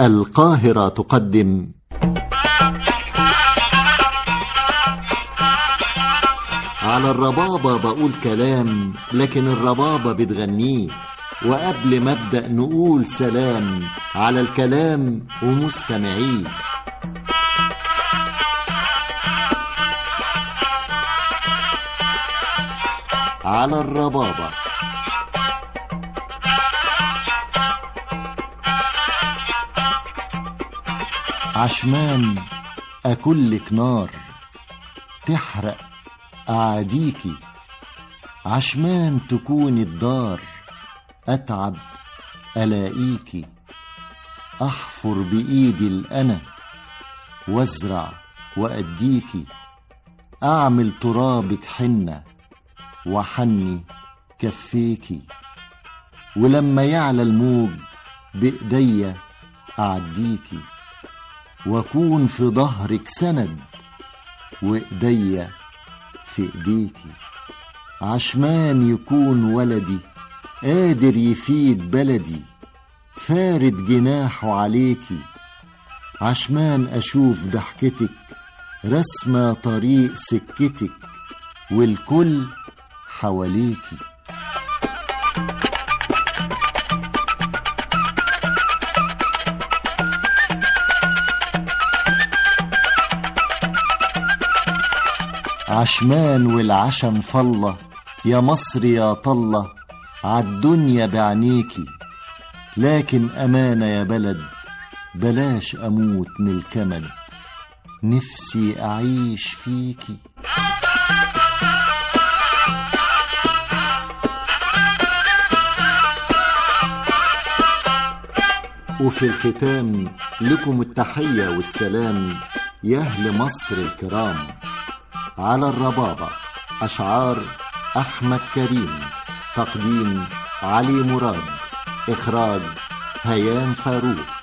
القاهرة تقدم على الربابة بقول كلام لكن الربابة بتغنيه وقبل ما ابدأ نقول سلام على الكلام ومستمعيه على الربابة عشمان أكلك نار تحرق أعاديكي عشمان تكوني الدار أتعب ألاقيكي أحفر بإيدي الأنا وازرع وأديكي أعمل ترابك حنة وحني كفيكي ولما يعلى الموج بإيديا أعديكي واكون في ظهرك سند وايديا في ايديكي عشمان يكون ولدي قادر يفيد بلدي فارد جناحه عليكي عشمان اشوف ضحكتك رسمة طريق سكتك والكل حواليكي عشمان والعشم فله يا مصر يا طلة عالدنيا بعينيكي لكن أمانة يا بلد بلاش أموت من الكمد نفسي أعيش فيكي وفي الختام لكم التحية والسلام يا أهل مصر الكرام على الربابة أشعار أحمد كريم تقديم علي مراد إخراج هيام فاروق